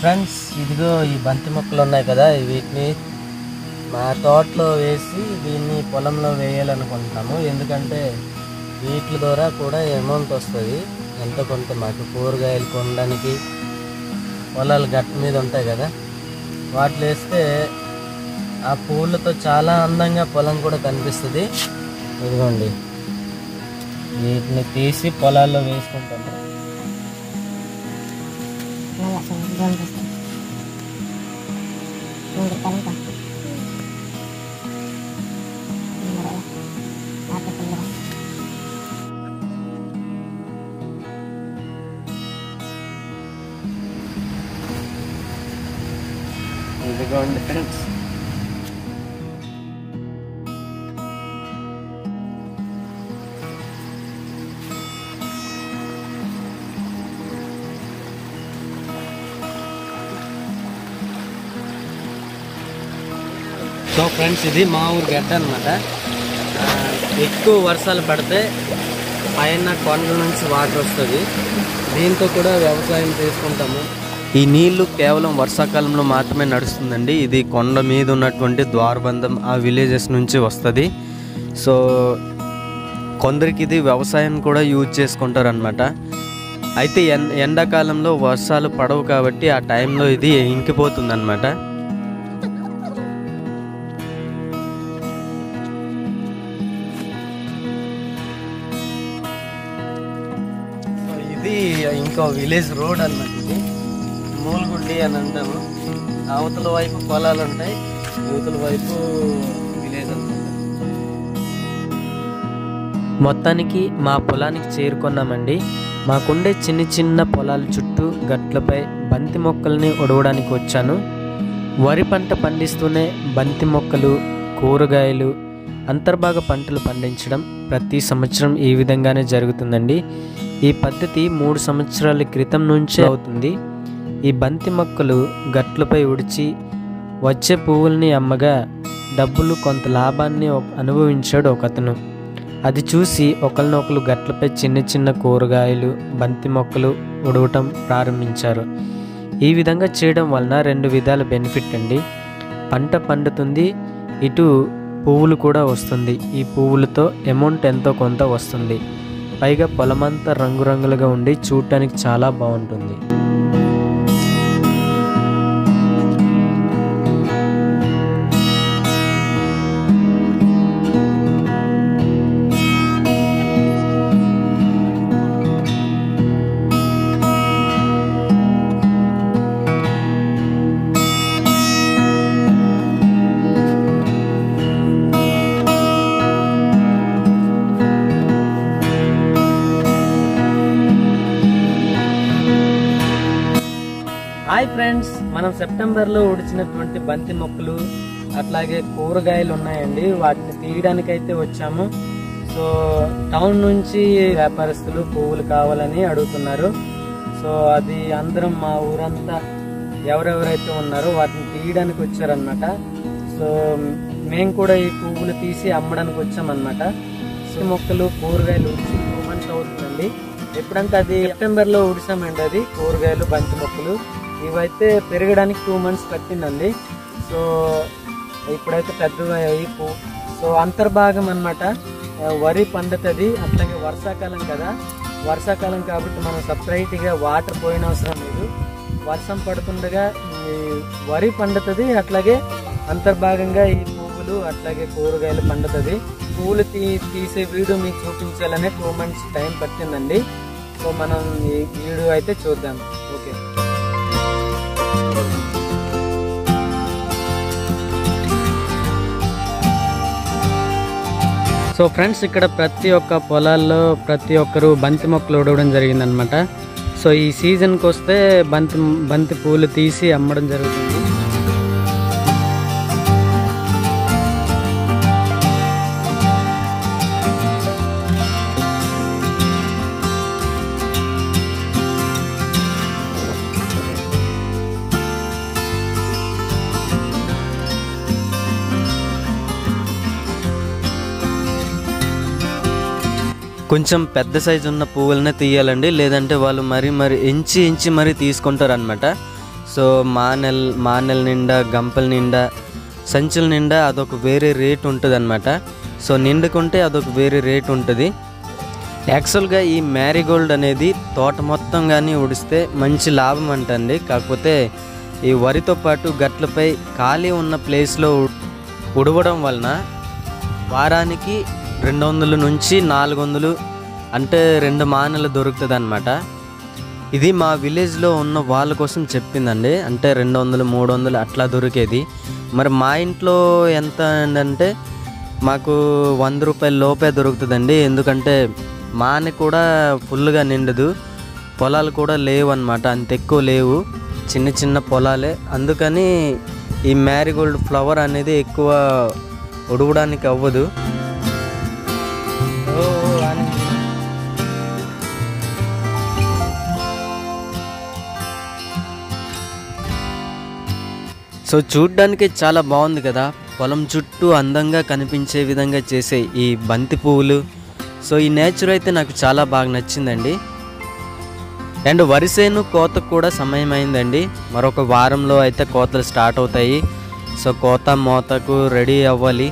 Friends ఇదిగో ఈ బంతి మొక్కలు ఉన్నాయి కదా వీటిని మా తోటలో వేసి దీన్ని పొలంలో వేయాలనుకుంటున్నాము ఎందుకంటే వీటి ద్వారా కూడా అమౌంట్ వస్తుంది ఎంత కొంత మాకు కూరగాయలు కొనడానికి పొలాలు గట్ట మీద ఉంటాయి కదా వాటిలో వేస్తే ఆ పూలతో చాలా అందంగా పొలం కూడా కనిపిస్తుంది ఇదిగోండి వీటిని తీసి పొలాల్లో వేసుకుంటాము మళ్ళీ అసలు జోన్ చేస్తాం మూడు కలుగుతా ఇదిగోండి ఫ్రెండ్స్ సో ఫ్రెండ్స్ ఇది మా ఊరు గడ్డ అనమాట ఎక్కువ వర్షాలు పడితే పైన కొండల నుంచి వాటర్ వస్తుంది దీంతో కూడా వ్యవసాయం చేసుకుంటాము ఈ నీళ్లు కేవలం వర్షాకాలంలో మాత్రమే నడుస్తుందండి ఇది కొండ మీద ఉన్నటువంటి ద్వారబంధం ఆ విలేజెస్ నుంచి వస్తుంది సో కొందరికి ఇది వ్యవసాయం కూడా యూజ్ చేసుకుంటారు అనమాట అయితే ఎన్ ఎండాకాలంలో వర్షాలు పడవు కాబట్టి ఆ టైంలో ఇది ఇంకిపోతుంది అనమాట సో ఇది ఇంకో విలేజ్ రోడ్ అన్నమాట ఇది మూలగుండి అని అంటాము అవతల వైపు పొలాలు ఉంటాయి యువతల వైపు విలేజ్ అనమాట మొత్తానికి మా పొలానికి చేరుకున్నామండి మాకుండే చిన్న చిన్న పొలాల చుట్టూ గట్లపై బంతి మొక్కల్ని ఒడవడానికి వచ్చాను వరి పంట పండిస్తూనే బంతి మొక్కలు కూరగాయలు అంతర్భాగ పంటలు పండించడం ప్రతి సంవత్సరం ఈ విధంగానే జరుగుతుందండి ఈ పద్ధతి మూడు సంవత్సరాల క్రితం నుంచే అవుతుంది ఈ బంతి మొక్కలు గట్లపై ఉడిచి వచ్చే పువ్వుల్ని అమ్మగా డబ్బులు కొంత లాభాన్ని ఒక- అనుభవించాడు ఒకతను అది చూసి ఒకరినొకరు గట్లపై చిన్న చిన్న కూరగాయలు బంతి మొక్కలు ఉడవటం ప్రారంభించారు ఈ విధంగా చేయడం వలన రెండు విధాల బెనిఫిట్ అండి పంట పండుతుంది ఇటు పువ్వులు కూడా వస్తుంది ఈ పువ్వులతో అమౌంట్ ఎంతో కొంత వస్తుంది పైగా పొలమంతా రంగురంగులుగా ఉండి చూడటానికి చాలా బాగుంటుంది హాయ్ ఫ్రెండ్స్ మనం సెప్టెంబర్లో ఉడిచినటువంటి బంతి మొక్కలు అట్లాగే కూరగాయలు ఉన్నాయండి వాటిని తీయడానికి అయితే వచ్చాము సో టౌన్ నుంచి వ్యాపారస్తులు పువ్వులు కావాలని అడుగుతున్నారు సో అది అందరం మా ఊరంతా ఎవరెవరైతే ఉన్నారో వాటిని తీయడానికి వచ్చారనమాట సో మేము కూడా ఈ పువ్వులు తీసి అమ్మడానికి వచ్చామన్నమాట సో మొక్కలు కూరగాయలు ఉడిచి టూ మంత్స్ అవుతుందండి ఎప్పుడంటే అది సెప్టెంబర్ లో ఉడిసామండి అది కూరగాయలు బంతి మొక్కలు ఇవైతే పెరగడానికి టూ మంత్స్ పట్టిందండి సో ఇప్పుడైతే పెద్దగా అయ్యి పూ- సో అంతర్భాగం అన్నమాట ఆ, వరి పండుతుంది అట్లాగే వర్షాకాలం కదా వర్షాకాలం కాబట్టి మనం సపరేట్ గా వాటర్ పోయిన అవసరం లేదు వర్షం పడుతుండగా ఈ వరి పండుతుంది అట్లాగే అంతర్భాగంగా ఈ పువ్వులు అట్లాగే కూరగాయలు పండుతుంది పువ్వులు తీ తీసే వీడియో మీకు చూపించాలనే టూ మంత్స్ టైం పట్టిందండి సో మనం ఈ వీడియో అయితే చూద్దాం ఓకే సో ఫ్రెండ్స్ ఇక్కడ ప్రతి ఒక్క పొలాల్లో ప్రతి ఒక్కరు బంతి మొక్కలు ఉడవడం జరిగిందనమాట సో ఈ సీజన్కి వస్తే బంతి బంతి పూలు తీసి అమ్మడం జరుగుతుంది కొంచెం పెద్ద సైజు ఉన్న పువ్వులనే తీయాలండి లేదంటే వాళ్ళు మరి మరి ఎంచి ఎంచి మరీ తీసుకుంటారు అనమాట సో మానెల్ మానెల నిండా గంపల నిండా సంచుల నిండా అదొక వేరే రేట్ ఉంటుంది అనమాట సో నిండుకుంటే అదొక వేరే రేట్ ఉంటుంది యాక్చువల్గా ఈ మ్యారీగోల్డ్ అనేది తోట మొత్తం కానీ ఉడిస్తే మంచి లాభం అంటండి కాకపోతే ఈ వరితో పాటు గట్లపై ఖాళీ ఉన్న ప్లేస్లో ఉ- ఉడవడం వలన వారానికి రెండు వందల నుంచి నాలుగు వందలు అంటే రెండు మానలు దొరుకుతుంది అనమాట ఇది మా విలేజ్లో ఉన్న వాళ్ళ కోసం చెప్పిందండి అంటే రెండు వందలు మూడు వందలు అట్లా దొరికేది మరి మా ఇంట్లో ఎంత అంటే మాకు వంద రూపాయల లోపే దొరుకుతుందండి ఎందుకంటే మాని కూడా ఫుల్గా నిండదు పొలాలు కూడా లేవు అనమాట అంత ఎక్కువ లేవు చిన్న చిన్న పొలాలే అందుకని ఈ మ్యారీగోల్డ్ ఫ్లవర్ అనేది ఎక్కువ ఉడవడానికి అవ్వదు ఓ, ఓ, ఆనంద్. సో చూడ్డానికి చాలా బాగుంది కదా పొలం చుట్టూ అందంగా కనిపించే విధంగా చేసే ఈ బంతి పువ్వులు సో ఈ నేచర్ అయితే నాకు చాలా బాగా నచ్చిందండి అండ్ వరిసేను కోతకు కూడా సమయం అయిందండి మరొక వారంలో అయితే కోతలు స్టార్ట్ అవుతాయి సో కోత మోతకు రెడీ అవ్వాలి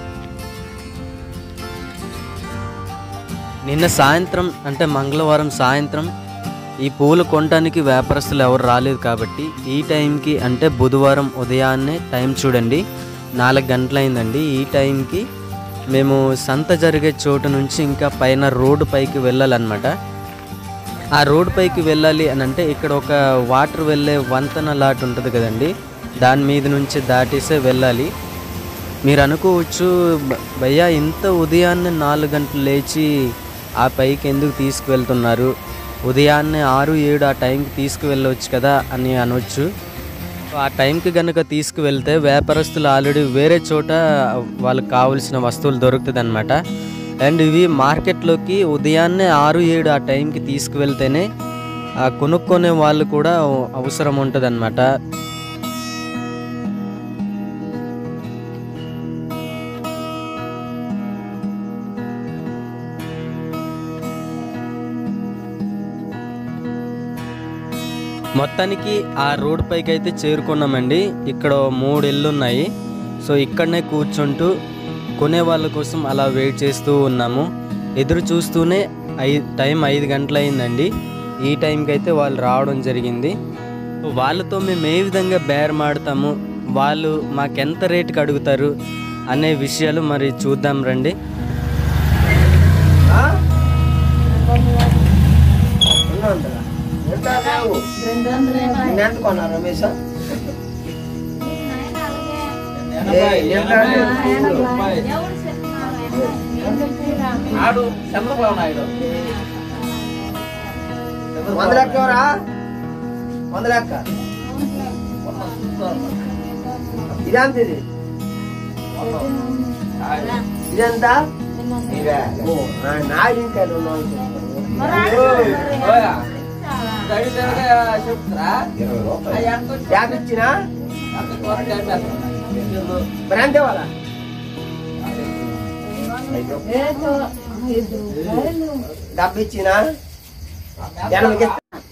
నిన్న సాయంత్రం అంటే మంగళవారం సాయంత్రం ఈ పూలు కొనడానికి వ్యాపారస్తులు ఎవరు రాలేదు కాబట్టి ఈ టైంకి అంటే బుధవారం ఉదయాన్నే టైం చూడండి నాలుగు గంటలైందండి ఈ టైంకి మేము సంత జరిగే చోటు నుంచి ఇంకా పైన రోడ్డు పైకి వెళ్ళాలన్నమాట ఆ రోడ్డు పైకి వెళ్ళాలి అని అంటే ఇక్కడ ఒక వాటర్ వెళ్ళే వంతెన లాట్ ఉంటుంది కదండి దాని మీద నుంచి దాటేసే వెళ్ళాలి మీరు అనుకోవచ్చు "బ- భయ్యా ఇంత ఉదయాన్నే నాలుగు గంటలు లేచి ఆ పైకి ఎందుకు తీసుకువెళ్తున్నారు ఉదయాన్నే ఆరు ఏడు ఆ టైంకి తీసుకువెళ్ళవచ్చు కదా అని అనొచ్చు ఆ టైంకి కనుక తీసుకువెళ్తే వ్యాపారస్తులు ఆల్రెడీ వేరే చోట వాళ్ళకి కావలసిన వస్తువులు దొరుకుతుంది అనమాట అండ్ ఇవి మార్కెట్లోకి ఉదయాన్నే ఆరు ఏడు ఆ టైంకి తీసుకువెళ్తేనే ఆ కొనుక్కునే వాళ్ళు కూడా అవసరం ఉంటుంది మొత్తానికి ఆ రోడ్ పైకి అయితే చేరుకున్నామండి ఇక్కడ మూడు ఇళ్ళు ఉన్నాయి సో ఇక్కడనే కూర్చుంటూ కొనే వాళ్ళ కోసం అలా వెయిట్ చేస్తూ ఉన్నాము ఎదురు చూస్తూనే ఐ టైం ఐదు గంటలైందండి ఈ టైంకి అయితే వాళ్ళు రావడం జరిగింది వాళ్ళతో మేము ఏ విధంగా బేరమాడతాము వాళ్ళు మాకెంత రేటుకి అడుగుతారు అనే విషయాలు మరి చూద్దాం రండి ఎంత కొన్నారు రమేష్ ఆడు చంద్రబాబు నాయుడు వంద లెక్క ఎవరా వంద లెక్క ఇదెంత ఇది ఇదెంత ఓ, ఆ, నాది ఇంకా రెండు వందలు. ఓయా. అడిగితే చెప్తారా యాభై ఇచ్చినా అంత కూర చేపేస్తాను. మరి అంతే వాళ్ళ డబ్బు ఇచ్చినా ఎనభైకి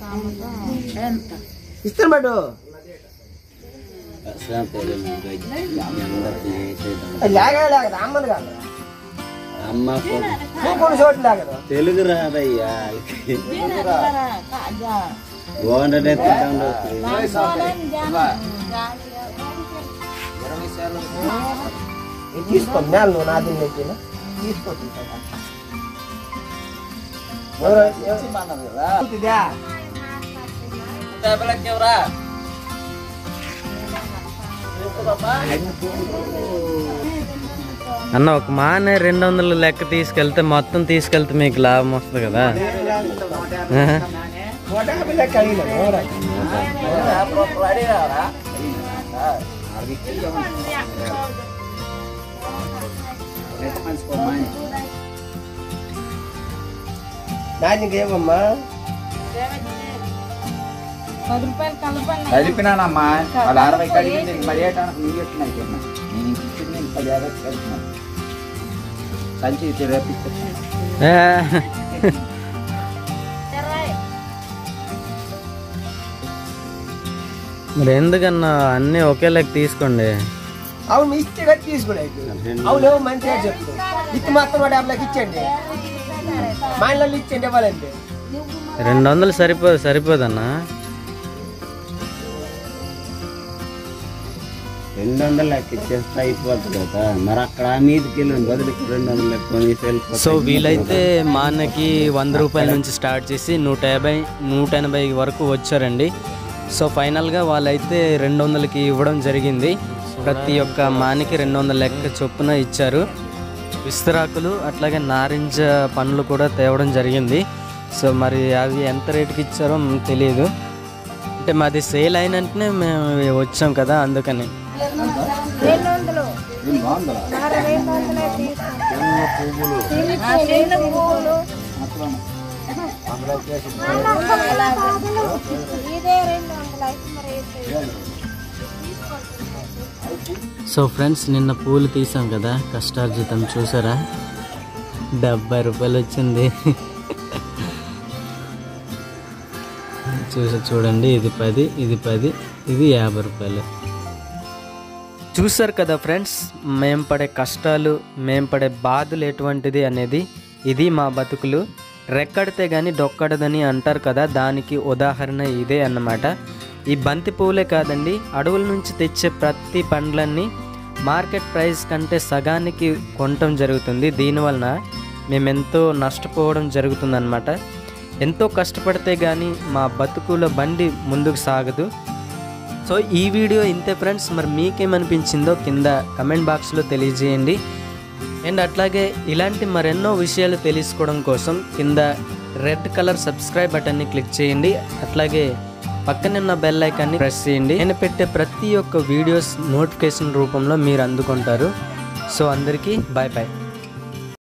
ఇస్తాను బట్టు లేక లేక అమ్మది కాదు కొన్ని చోట్ల లేకదు తెలుగు రాదయ్యా బాగుండే ఇది తీసుకో నేల నువ్వు నా దీన్ని ఎక్కిన తీసుకో ఎవరు- ఎవరు- ఇమ్మన్నారు కదా. ఇదా? యాభై లెక్క ఎవరా? అన్న ఒక మానే రెండు వందల లెక్క తీసుకెళ్తే మొత్తం తీసుకెళ్తే మీకు లాభం వస్తుంది కదా నూట యాభై లెక్క అడిగినా, ఎవరు? యాభై రూపాయలు అడిగారా? నాది నీకేమమ్మా కలిపినానమ్మా వాళ్ళు అరవై కడిగి నేను పదిహేటానికి నువ్వు చెప్తున్నాయి చెప్పిన నేను ఇంక ఇచ్చింది నేను పది యాభై కలిపినాను సంచి రేపు మరి ఎందుకన్నా అన్నీ ఒకే లెక్క తీసుకోండి అవును ఇస్తే కట్టి తీసుకున్నాయి అవును మంచిగా చెప్తాను ఇత్తి మొత్తం నూట యాభైకి ఇచ్చండి మా ఇళ్ళలో ఇచ్చండి ఇవ్వాలండి రెండు వందలు సరిపో సరిపోదన్నా రెండు వందల లెక్క ఇచ్చేస్తే అయిపోతుంది కదా మరి అక్కడ ఆ మీదకి వెళ్ళిన బదులు ఇక్కడ రెండు వందల లెక్క కొనేసి వెళ్ళిపోతాయి. సో వీలైతే మా అన్నకి వంద రూపాయల నుంచి స్టార్ట్ చేసి నూట యాభై నూట ఎనభై వరకు వచ్చారండి సో ఫైనల్గా వాళ్ళైతే రెండు వందలకి ఇవ్వడం జరిగింది ప్రతి ఒక్క మానికి రెండు వందల లెక్క చొప్పున ఇచ్చారు విస్తరాకులు అట్లాగే నారింజ పండ్లు కూడా తేవడం జరిగింది సో మరి అవి ఎంత రేటుకి ఇచ్చారో మనకు తెలియదు అంటే మాది సేల్ అయిన వెంటనే మేము వచ్చాం కదా అందుకని సో ఫ్రెండ్స్ నిన్న పూలు తీసాం కదా కష్టార్జితం చూసారా డెబ్బై రూపాయలు వచ్చింది చూసి చూడండి ఇది పది ఇది పది ఇది యాభై రూపాయలు చూసారు కదా ఫ్రెండ్స్ మేం పడే కష్టాలు మేం పడే బాధలు ఎటువంటిది అనేది ఇది మా బతుకులు రెక్కడితే కానీ డొక్కడదని అంటారు కదా దానికి ఉదాహరణ ఇదే అన్నమాట ఈ బంతి పువ్వులే కాదండి అడవుల నుంచి తెచ్చే ప్రతి పండ్లన్నీ మార్కెట్ ప్రైస్ కంటే సగానికి కొనటం జరుగుతుంది దీనివలన మేమెంతో నష్టపోవడం జరుగుతుందన్నమాట ఎంతో కష్టపడితే కానీ మా బతుకుల బండి ముందుకు సాగదు సో ఈ వీడియో ఇంతే ఫ్రెండ్స్ మరి మీకేమనిపించిందో కింద కమెంట్ బాక్స్లో తెలియజేయండి అండ్ అట్లాగే ఇలాంటి మరెన్నో విషయాలు తెలుసుకోవడం కోసం కింద రెడ్ కలర్ సబ్స్క్రైబ్ బటన్ని క్లిక్ చేయండి అట్లాగే పక్కనే ఉన్న బెల్ ఐకాన్ని ప్రెస్ చేయండి నేను పెట్టే ప్రతి ఒక్క వీడియోస్ నోటిఫికేషన్ రూపంలో మీరు అందుకుంటారు సో అందరికీ బాయ్ బాయ్